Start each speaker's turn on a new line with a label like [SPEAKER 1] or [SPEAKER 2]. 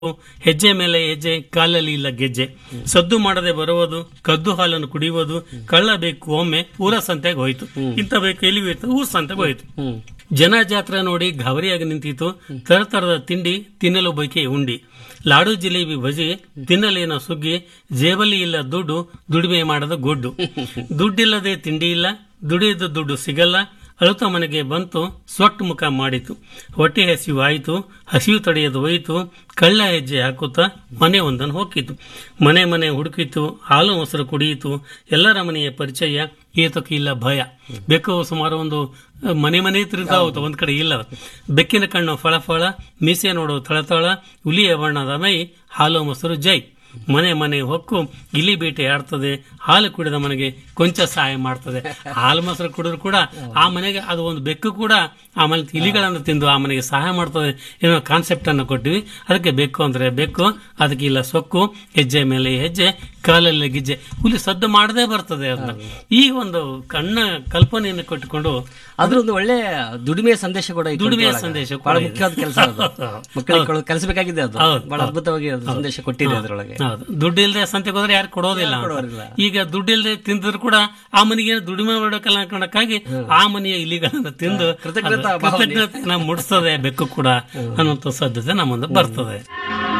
[SPEAKER 1] ಹೆಜ್ಜೆ ಮೇಲೆ ಹೆಜ್ಜೆ ಕಾಲಲ್ಲಿ ಇಲ್ಲ ಗೆಜ್ಜೆ ಸದ್ದು ಮಾಡದೆ ಬರುವುದು ಕದ್ದು ಹಾಲನ್ನು ಕುಡಿಯುವುದು ಕಳ್ಳ ಬೇಕು ಒಮ್ಮೆ ಊರ ಸಂತೆಗೆ ಹೋಯ್ತು ಇಂಥ ಬೇಕು ಎಲ್ಲಿ ಹೋಯ್ತು ಊರ ಸಂತೆಗೆ ಹೋಯ್ತು ಜನ ಜಾತ್ರೆ ನೋಡಿ ಗಾಬರಿಯಾಗಿ ನಿಂತಿತು ತರತರದ ತಿಂಡಿ ತಿನ್ನಲು ಬೈಕೆ ಉಂಡಿ ಲಾಡು ಜಿಲೇಬಿ ಬಜಿ ತಿನ್ನಲೇನೋ ಸುಗ್ಗಿ ಜೇಬಲ್ಲಿ ಇಲ್ಲ ದುಡ್ಡು ದುಡಿಮೆ ಮಾಡದ ಗೊಡ್ಡು ದುಡ್ಡಿಲ್ಲದೆ ತಿಂಡಿ ಇಲ್ಲ ದುಡಿಯದ ದುಡ್ಡು ಸಿಗಲ್ಲ ಅಳುತ್ತ ಮನೆಗೆ ಬಂತು ಸೊಟ್ಟು ಮುಖ ಮಾಡಿತು ಹೊಟ್ಟೆ ಹಸಿವು ಆಯಿತು ಹಸಿವು ತಡೆಯದು ಹೋಯಿತು ಕಳ್ಳ ಹೆಜ್ಜೆ ಹಾಕುತ್ತಾ ಮನೆ ಒಂದನ್ನು ಹೊಕ್ಕಿತು ಮನೆ ಮನೆ ಹುಡುಕಿತು ಹಾಲು ಮೊಸರು ಕುಡಿಯಿತು ಎಲ್ಲರ ಮನೆಯ ಪರಿಚಯ ಏತಕ್ಕೆ ಇಲ್ಲ ಭಯ ಬೆಕ್ಕು ಸುಮಾರು ಒಂದು ಅಹ್, ಮನೆ ಮನೆ ತಿರುಗ್ತಾ ಹೋಗ್ತು ಒಂದ್ ಕಡೆ ಇಲ್ಲ ಬೆಕ್ಕಿನ ಕಣ್ಣು ಫಳ ಫಳ ಮೀಸೆ ನೋಡು ತಳತಳ ಹುಲಿಯ ಬಣ್ಣದ ಮೈ ಹಾಲು ಮೊಸರು ಜೈ ಮನೆ ಮನೆ ಹೊಕ್ಕು ಇಲಿ ಬೇಟೆ ಆಡ್ತದೆ ಹಾಲು ಕುಡಿದ ಮನೆಗೆ ಕೊಂಚ ಸಹಾಯ ಮಾಡ್ತದೆ ಹಾಲು ಮೊಸರು ಕುಡಿದ್ರು ಕೂಡ ಆ ಮನೆಗೆ ಅದು ಒಂದು ಬೆಕ್ಕು ಕೂಡ ಆಮೇಲೆ ಇಲಿಗಳನ್ನು ತಿಂದು ಆ ಮನೆಗೆ ಸಹಾಯ ಮಾಡ್ತದೆ ಏನೋ ಕಾನ್ಸೆಪ್ಟ್ ಅನ್ನು ಕೊಟ್ಟಿವಿ ಅದಕ್ಕೆ ಬೆಕ್ಕು ಅಂದ್ರೆ ಬೆಕ್ಕು ಅದಕ್ಕೆ ಇಲ್ಲ ಸೊಕ್ಕು ಹೆಜ್ಜೆ ಮೇಲೆ ಹೆಜ್ಜೆ ಕಾಲಲ್ಲಿ ಗಿಜ್ಜೆ ಹುಲಿ ಸದ್ದು ಮಾಡದೇ ಬರ್ತದೆ ಅದನ್ನ ಈ ಒಂದು ಕಣ್ಣ ಕಲ್ಪನೆಯನ್ನು ಕೊಟ್ಟುಕೊಂಡು
[SPEAKER 2] ಅದ್ರ ಒಂದು ಒಳ್ಳೆ ದುಡಿಮೆಯ ಸಂದೇಶ ಕೂಡ ಇತ್ತು
[SPEAKER 1] ದುಡಿಮೆಯ
[SPEAKER 2] ಅದ್ರೊಳಗೆ.
[SPEAKER 1] ಸಂದೇಶ ಕೂಡ
[SPEAKER 2] ಬಹಳ
[SPEAKER 1] ಇದೆ.
[SPEAKER 2] ಮುಖ್ಯವಾದ ಕೆಲಸ ಅದು ಮಕ್ಕಳಿಗೆ ಕೊಡೋ- ಕಲಿಸಬೇಕಾಗಿದೆ ಅದು
[SPEAKER 1] ಹೌದು,
[SPEAKER 2] ಬಹಳ ಅದ್ಭುತವಾಗಿ ಅದು ಸಂದೇಶ ಕೊಟ್ಟಿದೆ ಅದರೊಳಗೆ
[SPEAKER 1] ಹೌದು ದುಡ್ಡು ಇಲ್ಲದೆ ಸಂತೆಗೆ ಹೋದ್ರೆ ಯಾರು ಕೊಡೋದಿಲ್ಲ ಅಂತ.
[SPEAKER 2] ಕೊಡೋದಿಲ್ಲ.
[SPEAKER 1] ಈಗ ದುಡ್ಡು ಇಲ್ಲದೆ ತಿಂದ್ರು ಕೂಡ ಆ ಮನೆಗೆ ದುಡಿಮೆ ಮಾಡಬೇಕಲ್ಲ ಅನ್ಕೊಂಡಕ್ಕಾಗಿ ಆ ಮನೆಯ ಇಲಿಗಳನ್ನ ತಿಂದು
[SPEAKER 2] ಕೃತಜ್ಞತಾ
[SPEAKER 1] ಅದು ಕೃತಜ್ಞತೆ ಮುಡಿಸ್ತದೆ ಬೆಕ್ಕು ಕೂಡ ಅನ್ನುವಂಥ ಸಾಧ್ಯತೆ ನಮ್ಮ ಮುಂದೆ ಬರ್ತದೆ